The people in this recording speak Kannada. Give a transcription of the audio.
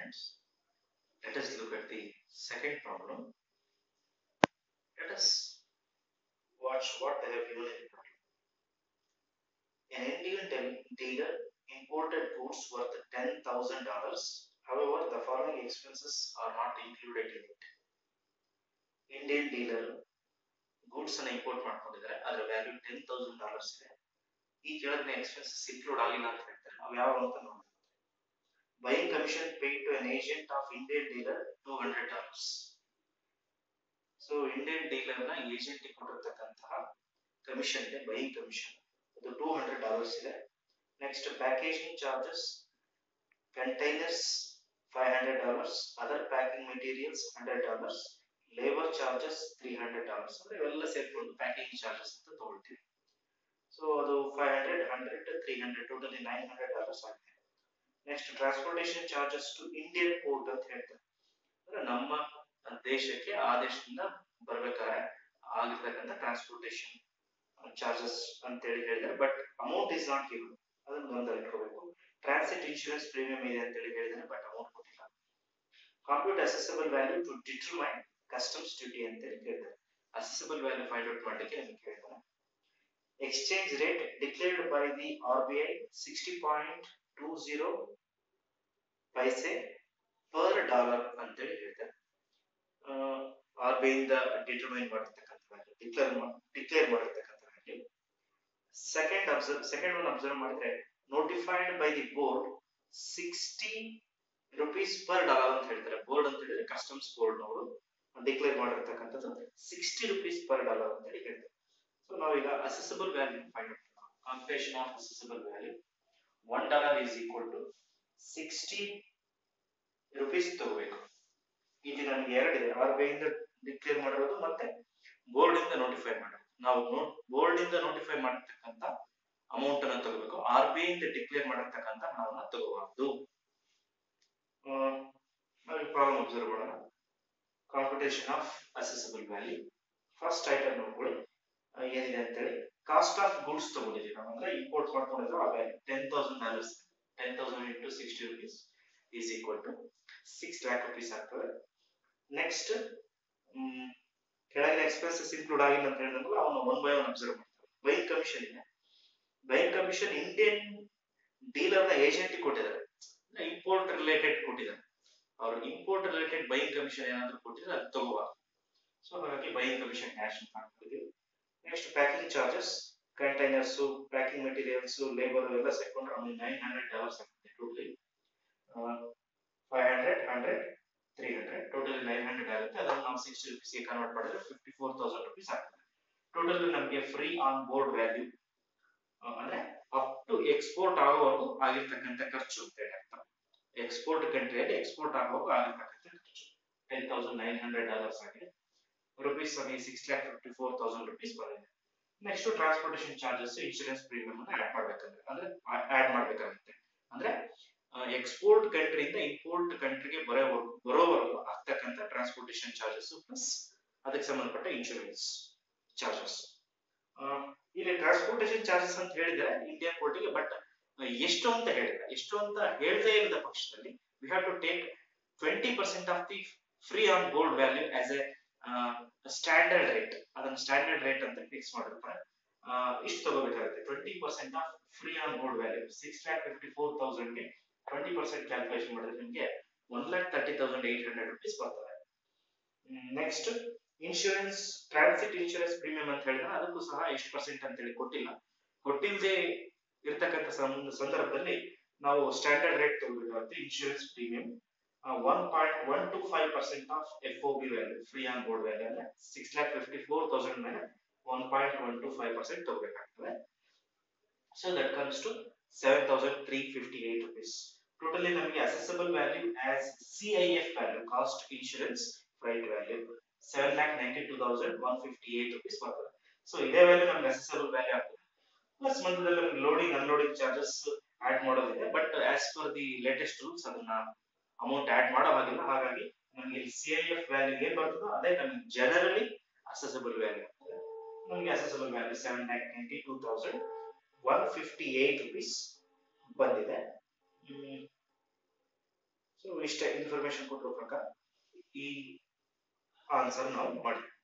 students. Let us look at the second problem. Let us watch what they have given in the problem. An Indian del- dealer imported goods worth ten thousand dollars. However, the following expenses are not included in it. Indian dealer goods ಅನ್ನ ಇಂಪೋರ್ಟ್ ಮಾಡ್ಕೊಂಡಿದ್ದಾರೆ ಅದರ ವ್ಯಾಲ್ಯೂ ಟೆನ್ ತೌಸಂಡ್ ಡಾಲರ್ಸ್ ಇದೆ ಈ ಕೆಳಗಿನ ಎಕ್ಸ್ಪೆನ್ಸಸ್ ಇನ್ಕ್ಲೂಡ್ ಆಗಿಲ್ಲ ಅಂತ ಹೇಳ್ತಾರೆ ಅವು ಯಾವ ಅಂತ ನೋಡೋಣ buying commission paid to an agent of Indian dealer two hundred dollars so Indian dealer ನ ಏಜೆಂಟ್ ಕೊಟ್ಟಿರ್ತಕ್ಕಂತಹ ಕಮಿಷನ್ ಇದೆ ಬೈಯಿಂಗ್ ಕಮಿಷನ್ ಅದು ಟೂ ಹಂಡ್ರೆಡ್ ಡಾಲರ್ಸ್ ಇದೆ next packaging charges containers five hundred dollars other packing materials hundred dollars labour charges three hundred dollars ಅಂದ್ರೆ ಇವೆಲ್ಲ ಸೇರ್ಕೊಂಡು ಪ್ಯಾಕಿಂಗ್ ಚಾರ್ಜಸ್ ಅಂತ ತಗೊಳ್ತೀವಿ ಸೊ ಅದು five hundred hundred three hundred totally nine hundred dollars ಆಗಿದೆ next transportation charges to Indian port ಅಂತ ಹೇಳ್ತಾರೆ ಅಂದ್ರೆ ನಮ್ಮ ದೇಶಕ್ಕೆ ಆ ದೇಶದಿಂದ ಬರ್ಬೇಕಾದ್ರೆ ಆಗಿರ್ತಕ್ಕಂಥ ಟ್ರಾನ್ಸ್ಪೋರ್ಟೇಷನ್ ಚಾರ್ಜಸ್ ಅಂತೇಳಿ ಹೇಳಿದ್ದಾರೆ but amount is not given ಅದನ್ನು ಗಮನದಲ್ಲಿ ಇಟ್ಕೋಬೇಕು ಟ್ರಾನ್ಸಿಟ್ ಇನ್ಶೂರೆನ್ಸ್ ಪ್ರೀಮಿಯಂ ಇದೆ ಅಂತೇಳಿ ಹೇಳಿದ್ದಾರೆ ಬಟ್ ಅಮೌಂಟ್ ಕೊಟ್ಟಿಲ್ಲ compute assessable value to determine customs duty ಅಂತೇಳಿ ಕೇಳಿದ್ದಾರೆ ಅಸೆಸಬಲ್ ವ್ಯಾಲ್ಯೂ ಫೈಂಡ್ ಔಟ್ ಮಾಡಲಿಕ್ಕೆ ನಮಗೆ ಕೇಳಿದ್ದಾರೆ exchange rate declared by the R B I sixty point two zero paise per dollar ಅಂತೇಳಿ ಹೇಳ್ತಾರೆ ಆರ್ ಬಿ ಇಂದ ಡಿಟರ್ಮೈನ್ ಮಾಡಿರ್ತಕ್ಕಂಥ ವ್ಯಾಲ್ಯೂ ಡಿಕ್ಲೇರ್ ಡಿಕ್ಲೇರ್ ಮಾಡಿರ್ತಕ್ಕಂಥ value second observe second one observe ಮಾಡಿದ್ರೆ notified by the board sixty rupees per dollar ಅಂತ ಹೇಳ್ತಾರೆ ಬೋರ್ಡ್ ಅಂತ ಹೇಳಿದ್ರೆ ಕಸ್ಟಮ್ಸ್ ಬೋರ್ಡ್ ಅವರು ಡಿಕ್ಲೇರ್ ಮಾಡಿರ್ತಕ್ಕಂಥದ್ದು ಸಿಕ್ಸ್ಟಿ ರುಪೀಸ್ ಪರ್ ಡಾಲರ್ ಅಂತ ಹೇಳಿ ಹೇಳ್ತಾರೆ ಸೊ ನಾವೀಗ assessable value find out competition of assessable value one dollar is equal to sixty rupees ತಗೋಬೇಕು ಇಲ್ಲಿ ನಮ್ಗೆ ಎರಡಿದೆ ಆರ್ ಬಿ ಇಂದ ಡಿಕ್ಲೇರ್ ಮಾಡಿರೋದು ಮತ್ತೆ ಬೋರ್ಡ್ ಇಂದ ನೋಟಿಫೈ ಮಾಡೋದು ನಾವು ಬೋರ್ಡ್ ಇಂದ ನೋಟಿಫೈ ಮಾಡಿರ್ತಕ್ಕಂಥ ಅಮೌಂಟ್ ಅನ್ನ ತಗೋಬೇಕು ಆರ್ ಬಿ ಇಂದ ಡಿಕ್ಲೇರ್ ಮಾಡಿರ್ತಕ್ಕಂಥ ಹಣವನ್ನ ತಗೋಬಾರ್ದು ನಾವು ಪ್ರಾಬ್ಲಮ್ ಅಬ್ಸರ್ವ್ ಮಾಡೋಣ competition of assessable value first item ನೋಡ್ಕೊಳ್ಳಿ ಏನಿದೆ ಅಂತೇಳಿ ಕಾಸ್ಟ್ ಆಫ್ ಗುಡ್ಸ್ ತಗೊಂಡಿದ್ದೀವಿ ನಾವು ಅಂದ್ರೆ ಇಂಪೋರ್ಟ್ ಮಾಡ್ಕೊಂಡಿದ್ರು ಆ value ten thousand dollars ten thousand into sixty rupees is equal to six lakh rupees ಆಗ್ತದೆ ನೆಕ್ಸ್ಟ್ ಕೆಳಗಿನ ಎಕ್ಸ್ಪೆನ್ಸಸ್ ಇನ್ಕ್ಲೂಡ್ ಆಗಿಲ್ಲ ಅಂತ ಹೇಳಿದ್ರಲ್ಲ ಅವನು ಒನ್ ಬೈ ಒನ್ ಅಬ್ಸರ್ವ್ ಮಾಡ್ತಾರೆ ಬೈಯಿಂಗ್ ಕಮಿಷನ್ ಇದೆ ಬೈಯಿಂಗ್ ಕಮಿಷನ್ ಇಂಡಿಯನ್ ಡೀಲರ್ ನ ಏಜೆಂಟ್ ಕೊಟ್ಟಿದ್ದಾರೆ ಇಂಪೋರ್ಟ್ ರಿಲೇಟೆಡ್ ಕೊಟ್ಟಿದ್ದಾರೆ ಅವರು ಇಂಪೋರ್ಟ್ ರಿಲೇಟೆಡ್ ಬೈಯಿಂಗ್ ಕಮಿಷನ್ ಏನಾದ್ರು ಕೊಟ್ಟಿದ್ರೆ ಅದು ತಗೋಬಾರ್ದು ಸೊ ಹಾಗಾಗಿ ಬೈಯಿಂಗ್ ಕಮಿಷನ್ ಕ್ಯಾಶ್ ಅಂತ ಹಾಕ್ತಿದ್ದೀವಿ next packing charges containers packing materials labour ಎಲ್ಲ ಸೇರ್ಕೊಂಡ್ರೆ ಅವ್ನಿಗೆ ನೈನ್ ಹಂಡ್ರೆಡ್ ಡಾಲರ್ಸ್ ಆಗ್ತದೆ totally five hundred hundred three hundred totally nine hundred ಆಗುತ್ತೆ ಅದನ್ನು ನಾವು ಸಿಕ್ಸ್ಟಿ ರುಪೀಸ್ಗೆ ಕನ್ವರ್ಟ್ ಮಾಡಿದ್ರೆ ಫಿಫ್ಟಿ ಫೋರ್ ತೌಸಂಡ್ ರುಪೀಸ್ ಆಗ್ತದೆ ಟೋಟಲ್ ನಮಗೆ ಫ್ರೀ ಆನ್ ಬೋರ್ಡ್ ವ್ಯಾಲ್ಯೂ ಅಂದ್ರೆ ಅಪ್ ಟು ಎಕ್ಸ್ಪೋರ್ಟ್ ಆಗೋವರೆಗೂ ಆಗಿರ್ತಕ್ಕಂಥ ಖರ್ಚು ಅಂತ ಹೇಳಿ ಅರ್ಥ ಎಕ್ಸ್ಪೋರ್ಟ್ ಕಂಟ್ರಿಯಲ್ಲಿ ಎಕ್ಸ್ಪೋರ್ಟ್ ಆಗುವಾಗ ಆಗಿರ್ತಕ್ಕಂಥ ಖರ್ಚು ten thousand nine hundred dollars ಆಗಿದೆ ರುಪೀಸ್ ನಮಗೆ six lakh fifty four thousand rupees ಬಂದಿದೆ next transportation charges insurance premium ಅನ್ನ ಆಡ್ ಮಾಡ್ಬೇಕಂದ್ರೆ ಅಂದ್ರೆ ಆಡ್ ಮಾಡ್ಬೇಕಾಗುತ್ತೆ ಅಂದ್ರೆ ಎಕ್ಸ್ಪೋರ್ಟ್ ಕಂಟ್ರಿಯಿಂದ ಇಂಪೋರ್ಟ್ ಕಂಟ್ರಿಗೆ ಬರೋ ಬರೋವರೆಗೂ ಆಗ್ತಕ್ಕಂಥ ಟ್ರಾನ್ಸ್ಪೋರ್ಟೇಷನ್ ಚಾರ್ಜಸ್ ಪ್ಲಸ್ ಅದಕ್ಕೆ ಸಂಬಂಧಪಟ್ಟ ಇನ್ಶೂರೆನ್ಸ್ ಚಾರ್ಜಸ್ ಇಲ್ಲಿ ಟ್ರಾನ್ಸ್ಪೋರ್ಟೇಷನ್ ಚಾರ್ಜಸ್ ಅಂತ ಹೇಳಿದ್ರೆ ಇಂಡಿಯನ್ ಕೋರ್ಟಿಗೆ ಬಟ್ ಎಷ್ಟು ಅಂತ ಹೇಳಿಲ್ಲ ಎಷ್ಟು ಅಂತ ಹೇಳದೇ ಇಲ್ಲದ ಪಕ್ಷದಲ್ಲಿ we have to take twenty percent of the free on board value as a standard rate ಅದನ್ನ ಸ್ಟ್ಯಾಂಡರ್ಡ್ ರೇಟ್ ಅಂತ ಫಿಕ್ಸ್ ಮಾಡಿರ್ತಾರೆ ಇಷ್ಟು ತಗೋಬೇಕಾಗುತ್ತೆ twenty percent of free on board value six lakh fifty four ತೌಸಂಡ್ಗೆ ಟ್ವೆಂಟಿ ಪರ್ಸೆಂಟ್ ಕ್ಯಾಲ್ಕುಲೇಷನ್ ಮಾಡಿದ್ರೆ ನಿಮಗೆ one lakh thirty thousand eight hundred rupees ಬರ್ತದೆ next insurance transit insurance premium ಅಂತ ಹೇಳಿದ್ರೆ ಅದಕ್ಕೂ ಸಹ ಎಷ್ಟು ಪರ್ಸೆಂಟ್ ಅಂತ ಹೇಳಿ ಕೊಟ್ಟಿಲ್ಲ ಕೊಟ್ಟಿಲ್ಲದೆ ಇರ್ತಕ್ಕಂಥ ಸಂದರ್ಭದಲ್ಲಿ ನಾವು ಸ್ಟ್ಯಾಂಡರ್ಡ್ ರೇಟ್ ತಗೋಬೇಕಾಗುತ್ತೆ insurance premium one point one two five percent of F O B value free on board value ಅಂದ್ರೆ six lakh fifty four thousand ಮೇಲೆ one point one two five percent ತಗೋಬೇಕಾಗ್ತದೆ so that comes to seven thousand three fifty eight rupees totally ನಮಗೆ assessable value as C I F value cost insurance freight value seven lakh ninety two thousand one fifty eight rupees ಬರ್ತದೆ ಸೊ ಇದೇ ವ್ಯಾಲ್ಯೂ ನಮ್ಗೆ ಅಸೆಸಬಲ್ ವ್ಯಾಲ್ಯೂ ಆಗ್ತದೆ ಪ್ಲಸ್ ಮಧ್ಯದಲ್ಲಿ ನಮ್ಗೆ ಲೋಡಿಂಗ್ ಅನ್ಲೋಡಿಂಗ್ ಚಾರ್ಜಸ್ ಆಡ್ ಮಾಡೋದಿದೆ but as per the latest rules ಅದನ್ನ ಅಮೌಂಟ್ ಆಡ್ ಮಾಡೋ ಹಾಗಿಲ್ಲ ಹಾಗಾಗಿ ನಮಗೆ ಸಿ ಐ ಎಫ್ ವ್ಯಾಲ್ಯೂ ಏನ್ ಬರ್ತದೋ ಅದೇ ನಮಗೆ ಜನರಲಿ ಅಸೆಸಬಲ್ ವ್ಯಾಲ್ಯೂ ನಮಗೆ assessable value seven lakh ninety two thousand one fifty eight rupees ಬಂದಿದೆ ಸೊ ಸೊ ಇಷ್ಟೇ ಇನ್ಫಾರ್ಮೇಶನ್ ಕೊಟ್ಟಿರೋ ಪ್ರಕಾರ ಈ ಆನ್ಸರ್ ನಾವು ಮಾಡಿ